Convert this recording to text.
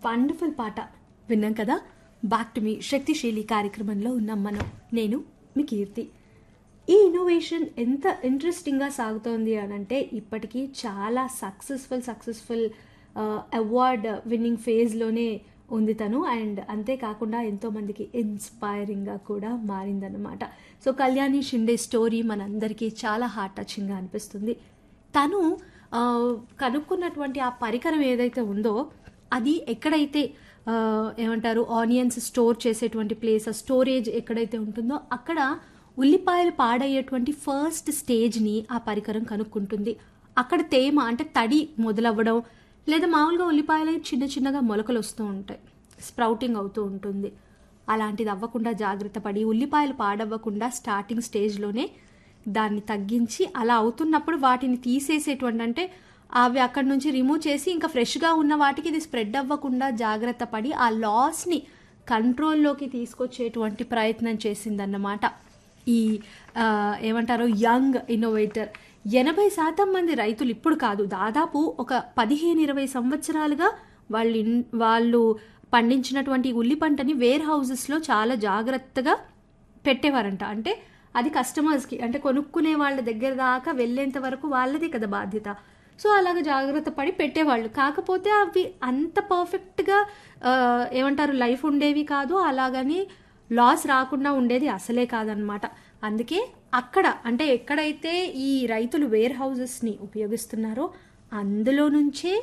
wonderful పాట విన్నాం కదా బ్యాక్ టు మీ శక్తిశీలి కార్యక్రమంలో ఉన్నాం మనం నేను మీ కీర్తి ఈ ఇన్నోవేషన్ ఎంత ఇంట్రెస్టింగ్గా సాగుతోంది అని అంటే ఇప్పటికీ చాలా సక్సెస్ఫుల్ సక్సెస్ఫుల్ అవార్డ్ విన్నింగ్ ఫేజ్లోనే ఉంది తను అండ్ అంతేకాకుండా ఎంతోమందికి ఇన్స్పైరింగ్గా కూడా మారిందన్నమాట సో కళ్యాణి షిండే స్టోరీ మనందరికీ చాలా హార్ట్ టచింగ్గా అనిపిస్తుంది తను ఆ, కనుక్కున్నటువంటి ఆ పరికరం ఏదైతే ఉందో అది ఎక్కడైతే ఆ, ఏమంటారు ఆనియన్స్ స్టోర్ చేసేటువంటి ప్లేస్ ఆ స్టోరేజ్ ఎక్కడైతే ఉంటుందో అక్కడ ఉల్లిపాయలు పాడయ్యేటువంటి ఫస్ట్ స్టేజ్ని ఆ పరికరం కనుక్కుంటుంది అక్కడ తేమ అంటే తడి మొదలవ్వడం లేదా మామూలుగా ఉల్లిపాయలు చిన్న చిన్నగా మొలకలు వస్తూ ఉంటాయి స్ప్రౌటింగ్ అవుతూ ఉంటుంది అలాంటిది అవ్వకుండా జాగ్రత్త పడి ఉల్లిపాయలు పాడవ్వకుండా స్టార్టింగ్ స్టేజ్లోనే దాన్ని తగ్గించి అలా అవుతున్నప్పుడు వాటిని తీసేసేటువంటి అంటే అవి అక్కడి నుంచి రిమూవ్ చేసి ఇంకా ఫ్రెష్గా ఉన్న వాటికి ఇది స్ప్రెడ్ అవ్వకుండా జాగ్రత్త పడి ఆ లాస్ని కంట్రోల్లోకి తీసుకొచ్చేటువంటి ప్రయత్నం చేసిందన్నమాట ఈ ఆ, ఏమంటారు యంగ్ ఇన్నోవేటర్ ఎనభై శాతం మంది రైతులు ఇప్పుడు కాదు దాదాపు ఒక పదిహేను ఇరవై సంవత్సరాలుగా వాళ్ళు ఇన్- వాళ్ళు పండించినటువంటి ఈ ఉల్లి పంటని వేర్ హౌసెస్లో చాలా జాగ్రత్తగా పెట్టేవారంట అంటే అది కస్టమర్స్కి అంటే కొనుక్కునే వాళ్ళ దగ్గర దాకా వెళ్ళేంత వరకు వాళ్ళదే కదా బాధ్యత సో అలాగ జాగ్రత్త పడి పెట్టేవాళ్ళు కాకపోతే అవి అంత పర్ఫెక్ట్గా ఏమంటారు లైఫ్ ఉండేవి కాదు అలాగని లాస్ రాకుండా ఉండేది అసలే కాదనమాట అందుకే అక్కడ అంటే ఎక్కడైతే ఈ రైతులు వేర్ హౌసెస్ని ఉపయోగిస్తున్నారో అందులో నుంచే